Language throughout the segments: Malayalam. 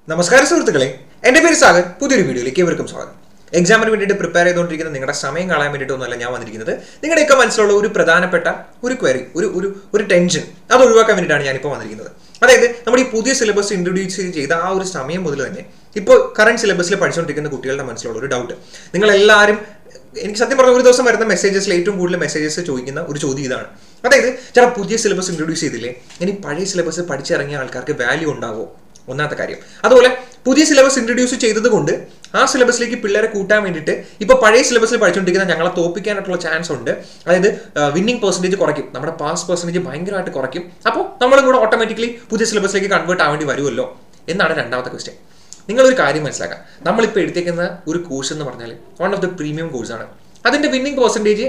നമസ്കാരം സുഹൃത്തുക്കളെ എൻ്റെ പേര് സാഗർ പുതിയൊരു വീഡിയോയിലേക്ക് ഏവർക്കും സ്വാഗതം എക്സാമിന് വേണ്ടിയിട്ട് പ്രിപ്പയർ ചെയ്തുകൊണ്ടിരിക്കുന്ന നിങ്ങളുടെ സമയം കളയാൻ വേണ്ടിയിട്ടൊന്നുമല്ല ഞാൻ വന്നിരിക്കുന്നത് നിങ്ങളുടെയൊക്കെ മനസ്സിലുള്ള ഒരു പ്രധാനപ്പെട്ട ഒരു ക്വയറി ഒരു ഒരു ഒരു ടെൻഷൻ അത് ഒഴിവാക്കാൻ വേണ്ടിയിട്ടാണ് ഞാനിപ്പോൾ വന്നിരിക്കുന്നത് അതായത് നമ്മുടെ ഈ പുതിയ സിലബസ് ഇൻട്രൊഡ്യൂസ് ചെയ്ത ആ ഒരു സമയം മുതൽ തന്നെ ഇപ്പോൾ കറണ്ട് സിലബസിൽ പഠിച്ചുകൊണ്ടിരിക്കുന്ന കുട്ടികളുടെ മനസ്സിലുള്ള ഒരു ഡൗട്ട് നിങ്ങളെല്ലാവരും എനിക്ക് സത്യം പറഞ്ഞ ഒരു ദിവസം വരുന്ന മെസ്സേജസിൽ ഏറ്റവും കൂടുതൽ മെസ്സേജസ് ചോദിക്കുന്ന ഒരു ചോദ്യം ഇതാണ് അതായത് ചില പുതിയ സിലബസ് ഇൻട്രൊഡ്യൂസ് ചെയ്തില്ലേ ഇനി പഴയ സിലബസ് പഠിച്ചിറങ്ങിയ ആൾക്കാർക്ക് വാല്യൂ ഉണ്ടാവോ ഒന്നാമത്തെ കാര്യം അതുപോലെ പുതിയ സിലബസ് ഇൻട്രൊഡ്യൂസ് ചെയ്തത് കൊണ്ട് ആ സിലബസിലേക്ക് പിള്ളേരെ കൂട്ടാൻ വേണ്ടിയിട്ട് ഇപ്പോൾ പഴയ സിലബസിൽ പഠിച്ചുകൊണ്ടിരിക്കുന്ന ഞങ്ങളെ തോപ്പിക്കാനായിട്ടുള്ള ചാൻസ് ഉണ്ട് അതായത് വിന്നിംഗ് പെർസെൻറ്റേജ് കുറയ്ക്കും നമ്മുടെ പാസ് പെർസെൻറ്റേജ് ഭയങ്കരമായിട്ട് കുറയ്ക്കും അപ്പോൾ നമ്മളും കൂടെ ഓട്ടോമാറ്റിക്കലി പുതിയ സിലബസിലേക്ക് കൺവേർട്ട് ആവേണ്ടി വരുമല്ലോ എന്നാണ് രണ്ടാമത്തെ ക്വസ്റ്റ്യൻ നിങ്ങളൊരു കാര്യം മനസ്സിലാക്കാം നമ്മളിപ്പോൾ എടുത്തേക്കുന്ന ഒരു കോഴ്സ് എന്ന് പറഞ്ഞാൽ വൺ ഓഫ് ദ പ്രീമിയം കോഴ്സാണ് അതിൻ്റെ വിന്നിംഗ് പെർസെൻറ്റേജ്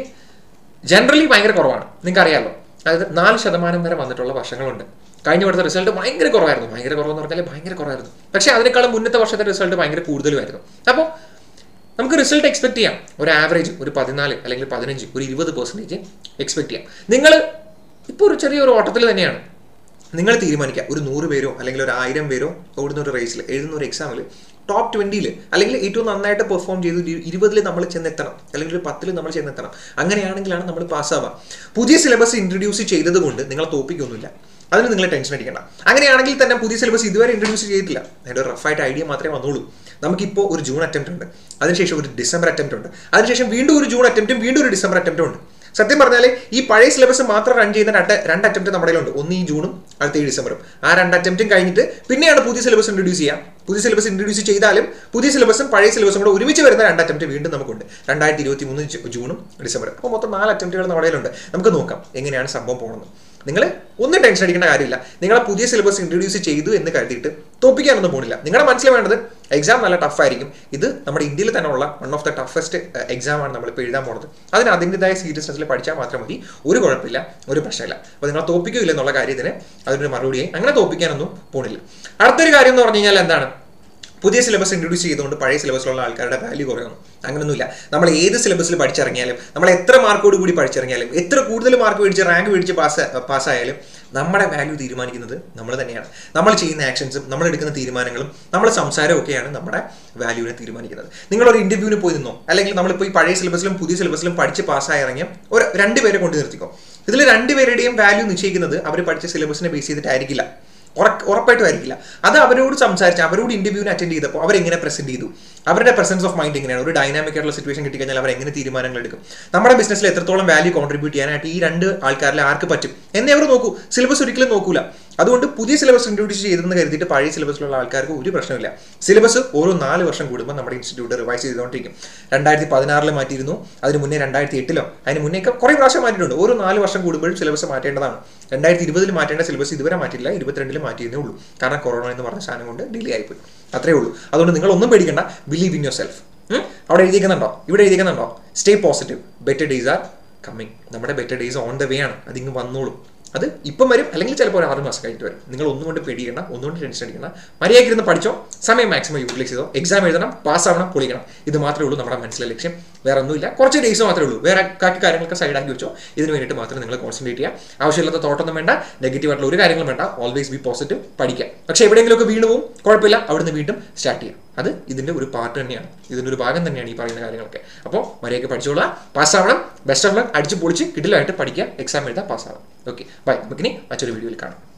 ജനറലി ഭയങ്കര കുറവാണ് നിങ്ങൾക്ക് അറിയാമല്ലോ അതായത് നാല് ശതമാനം വരെ വന്നിട്ടുള്ള വർഷങ്ങളുണ്ട് കഴിഞ്ഞ വർഷത്തെ റിസൾട്ട് ഭയങ്കര കുറവായിരുന്നു ഭയങ്കര കുറവെന്ന് പറഞ്ഞാൽ ഭയങ്കര കുറവായിരുന്നു പക്ഷേ അതിനേക്കാളും മുന്നത്തെ വർഷത്തെ റിസൾട്ട് ഭയങ്കര കൂടുതലുമായിരുന്നു അപ്പോൾ നമുക്ക് റിസൾട്ട് എക്സ്പെക്ട് ചെയ്യാം ഒരു ആവറേജ് ഒരു പതിനാല് അല്ലെങ്കിൽ പതിനഞ്ച് ഒരു ഇരുപത് പെർസെൻറ്റേജ് എക്സ്പെക്ട് ചെയ്യാം നിങ്ങൾ ഇപ്പോൾ ഒരു ചെറിയൊരു ഓട്ടത്തിൽ തന്നെയാണ് നിങ്ങൾ തീരുമാനിക്കുക ഒരു നൂറ് പേരോ അല്ലെങ്കിൽ ഒരു ആയിരം പേരോ ഓടുന്ന ഒരു റേസിൽ എഴുതുന്ന ഒരു എക്സാമിൽ ടോപ്പ് ട്വൻറ്റിയിൽ അല്ലെങ്കിൽ ഏറ്റവും നന്നായിട്ട് പെർഫോം ചെയ്ത് ഇരുപതിൽ നമ്മൾ ചെന്നെത്തണം അല്ലെങ്കിൽ ഒരു പത്തിൽ നമ്മൾ ചെന്നെത്തണം അങ്ങനെയാണെങ്കിലാണ് നമ്മൾ പാസ്സാവുക പുതിയ സിലബസ് ഇൻട്രൊഡ്യൂസ് ചെയ്തത് കൊണ്ട് നിങ്ങളെ തോപ്പിക്കൊന്നുമില്ല അതിന് നിങ്ങൾ ടെൻഷൻ അടിക്കേണ്ട അങ്ങനെയാണെങ്കിൽ തന്നെ പുതിയ സിലബസ് ഇതുവരെ ഇൻട്രൊഡ്യൂസ് ചെയ്തിട്ടില്ല അതിൻ്റെ ഒരു റഫായിട്ട് ഐഡിയ മാത്രമേ വന്നുള്ളൂ നമുക്കിപ്പോൾ ഒരു ജൂൺ അറ്റംപ്റ്റ് ഉണ്ട് അതിനുശേഷം ഒരു ഡിസംബർ അറ്റംപ്റ്റ് ഉണ്ട് അതിനുശേഷം വീണ്ടും ഒരു ജൂൺ അറ്റംപ്റ്റും വീണ്ടും ഒരു ഡിസംബർ അറ്റംപ്റ്റും ഉണ്ട് സത്യം പറഞ്ഞാൽ ഈ പഴയ സിലബസ് മാത്രം റൺ ചെയ്യുന്ന രണ്ട് രണ്ട് അറ്റംപ്റ്റ് നമ്മുടെ കയ്യിലുണ്ട് ഒന്ന് ഈ ജൂണും അടുത്ത ഈ ഡിസംബറും ആ രണ്ട് അറ്റംപ്റ്റും കഴിഞ്ഞിട്ട് പിന്നെയാണ് പുതിയ സിലബസ് ഇൻട്രൊഡ്യൂസ് ചെയ്യുക പുതിയ സിലബസ് ഇൻട്രൊഡ്യൂസ് ചെയ്താലും പുതിയ സിലബസും പഴയ സിലബസും കൂടെ ഒരുമിച്ച് വരുന്ന രണ്ട് അറ്റംപ്റ്റ് വീണ്ടും നമുക്കുണ്ട് രണ്ടായിരത്തി ഇരുപത്തി മൂന്ന് ജൂണും ഡിസംബറും അപ്പോൾ മൊത്തം നാല് അറ്റംപ്റ്റുകൾ നമ്മുടെ കയ്യിലുണ്ട് നമുക്ക് നോക്കാം എങ്ങനെയാണ് സംഭവം പോകുന്നത് നിങ്ങൾ ഒന്നും ടെൻഷൻ അടിക്കേണ്ട കാര്യമില്ല നിങ്ങളെ പുതിയ സിലബസ് ഇൻട്രൊഡ്യൂസ് ചെയ്തു എന്ന് കരുതിയിട്ട് തോപ്പിക്കാനൊന്നും പോകുന്നില്ല നിങ്ങളുടെ മനസ്സിൽ വേണ്ടത് എക്സാം നല്ല ടഫായിരിക്കും ഇത് നമ്മുടെ ഇന്ത്യയിൽ തന്നെ ഉള്ള one of the toughest exam ആണ് നമ്മളിപ്പോൾ എഴുതാൻ പോകുന്നത് അതിന് അതിൻ്റെതായ സീരിയസ്നെസ്സിൽ പഠിച്ചാൽ മാത്രം മതി ഒരു കുഴപ്പമില്ല ഒരു പ്രശ്നമില്ല അപ്പോൾ നിങ്ങൾ തോപ്പിക്കില്ല എന്നുള്ള കാര്യത്തിന് അതിനൊരു മറുപടിയായി അങ്ങനെ തോപ്പിക്കാനൊന്നും പോണില്ല അടുത്തൊരു കാര്യം എന്ന് പറഞ്ഞു കഴിഞ്ഞാൽ എന്താണ് പുതിയ സിലബസ് ഇൻട്രൊഡ്യൂസ് ചെയ്തുകൊണ്ട് പഴയ സിലബസിലുള്ള ആൾക്കാരുടെ വാല്യൂ കുറയുന്നു അങ്ങനെയൊന്നുമില്ല നമ്മൾ ഏത് സിലബസിൽ പഠിച്ചിറങ്ങിയാലും നമ്മൾ എത്ര മാർക്കോട് കൂടി പഠിച്ചിറങ്ങിയാലും എത്ര കൂടുതൽ മാർക്ക് മേടിച്ച് റാങ്ക് മേടിച്ച് പാസ് പാസ്സായാലും നമ്മുടെ വാല്യൂ തീരുമാനിക്കുന്നത് നമ്മൾ തന്നെയാണ് നമ്മൾ ചെയ്യുന്ന ആക്ഷൻസും നമ്മൾ എടുക്കുന്ന തീരുമാനങ്ങളും നമ്മുടെ സംസാരവും ഒക്കെയാണ് നമ്മുടെ വാല്യൂവിനെ തീരുമാനിക്കുന്നത് നിങ്ങളൊരു ഇന്റർവ്യൂവിന് പോയി നിന്നോ അല്ലെങ്കിൽ നമ്മളിപ്പോൾ ഈ പഴയ സിലബസിലും പുതിയ സിലബസിലും പഠിച്ച് പാസ്സായി ഇറങ്ങിയ ഒരു രണ്ട് പേരെ കൊണ്ട് നിർത്തിക്കോ ഇതിൽ രണ്ടുപേരുടെയും വാല്യൂ നിശ്ചയിക്കുന്നത് അവർ പഠിച്ച സിലബസിനെ ബേസ് ചെയ്തിട്ടായിരിക്കില്ല ഉറപ്പായിട്ടും ആയിരിക്കില്ല അത് അവരോട് സംസാരിച്ച് അവരോട് ഇന്റർവ്യൂവിന് അറ്റൻഡ് ചെയ്തപ്പോൾ അവരെങ്ങനെ പ്രസന്റ് ചെയ്തു അവരുടെ പ്രസൻസ് ഓഫ് മൈൻഡ് എങ്ങനെയാണ് ഒരു ഡൈനാമിക് ആയിട്ടുള്ള സിറ്റുവേഷൻ കിട്ടിക്കഴിഞ്ഞാൽ അവർ എങ്ങനെ തീരുമാനങ്ങൾ എടുക്കും നമ്മുടെ ബിസിനസ്സിൽ എത്രത്തോളം വാല്യൂ കോൺട്രിബ്യൂട്ട് ചെയ്യാനായിട്ട് ഈ രണ്ട് ആൾക്കാരിൽ ആർക്ക് പറ്റും എന്നേ അവർ നോക്കൂ സിലബസ് ഒരിക്കലും നോക്കൂല അതുകൊണ്ട് പുതിയ സിലബസ് ഇൻട്രൊഡ്യൂസ് ചെയ്തെന്ന് കരുതിയിട്ട് പഴയ സിലബസിലുള്ള ആൾക്കാർക്ക് ഒരു പ്രശ്നമില്ല സിലബസ് ഓരോ നാല് വർഷം കൂടുമ്പോൾ നമ്മുടെ ഇൻസ്റ്റിറ്റ്യൂട്ട് റിവൈസ് ചെയ്തുകൊണ്ടിരിക്കും രണ്ടായിരത്തി പതിനാറിൽ മാറ്റിയിരുന്നു അതിന് മുന്നേ രണ്ടായിരത്തി എട്ടിലോ അതിന് മുന്നേ ഒക്കെ കുറേ പ്രാവശ്യം മാറ്റിയിട്ടുണ്ട് ഓരോ നാല് വർഷം കൂടുമ്പോഴും സിലബസ് മാറ്റേണ്ടതാണ് രണ്ടായിരത്തി ഇരുപതിൽ മാറ്റേണ്ട സിലബസ് ഇതുവരെ മാറ്റിയില്ല ഇരുപത്തിരണ്ടിൽ മാറ്റിയതേ ഉള്ളൂ കാരണം കൊറോണ എന്ന് പറഞ്ഞ സാധനം കൊണ്ട് ഡിലേ ആയിപ്പോയി അത്രേ ഉള്ളൂ അതുകൊണ്ട് നിങ്ങൾ ഒന്നും പേടിക്കണ്ട ബിലീവ് ഇൻ യുവർ സെൽഫ് അവിടെ എഴുതിക്കുന്നുണ്ടോ ഇവിടെ എഴുതിക്കുന്നുണ്ടോ stay positive better days are coming നമ്മുടെ better days on the way ആണ് അതിങ്ങ് വന്നോളും അത് ഇപ്പം വരും അല്ലെങ്കിൽ ചിലപ്പോൾ ഒരു ആറ് മാസം കഴിഞ്ഞിട്ട് വരും നിങ്ങൾ ഒന്നും കൊണ്ട് പേടിക്കണം ഒന്നും കൊണ്ട് ടെൻഷൻ അടിക്കണം മര്യാദയ്ക്ക് ഇരുന്ന് പഠിച്ചോ സമയം മാക്സിമം യൂട്ടിലൈസ് ചെയ്തോ എക്സാം എഴുതണം പാസ് ആവണം പൊളിക്കണം ഇത് മാത്രമേ ഉള്ളൂ നമ്മുടെ മനസ്സിലെ ലക്ഷ്യം വേറെ ഒന്നുമില്ല കുറച്ച് ഡേയ്സ് മാത്രമേ ഉള്ളൂ വേറെ ബാക്കി കാര്യങ്ങളൊക്കെ സൈഡാക്കി വെച്ചോ ഇതിന് വേണ്ടിയിട്ട് മാത്രം നിങ്ങൾ കോൺസെൻട്രേറ്റ് ചെയ്യുക ആവശ്യമില്ലാത്ത തോട്ടൊന്നും വേണ്ട നെഗറ്റീവ് ആയിട്ടുള്ള ഒരു കാര്യങ്ങളും വേണ്ട ഓൾവേസ് ബി പോസിറ്റീവ് പഠിക്കുക പക്ഷേ എവിടെയെങ്കിലുമൊക്കെ വീണ് പോവും കുഴപ്പമില്ല അവിടുന്ന് വീണ്ടും സ്റ്റാർട്ട് ചെയ്യാം അത് ഇതിന്റെ ഒരു പാർട്ട് തന്നെയാണ് ഇതിന്റെ ഒരു ഭാഗം തന്നെയാണ് ഈ പറയുന്ന കാര്യങ്ങളൊക്കെ അപ്പോൾ മര്യാദയ്ക്ക് പഠിച്ചോളാം പാസ്സാവണം ബെസ്റ്റ് ഓഫ് ലക്ക് അടിച്ച് പൊളിച്ച് കിടിലായിട്ട് പഠിക്കുക എക്സാം എഴുതാൻ പാസ്സാവണം ഓക്കെ ബൈ നമുക്കിനി മറ്റൊരു വീഡിയോയിൽ കാണാം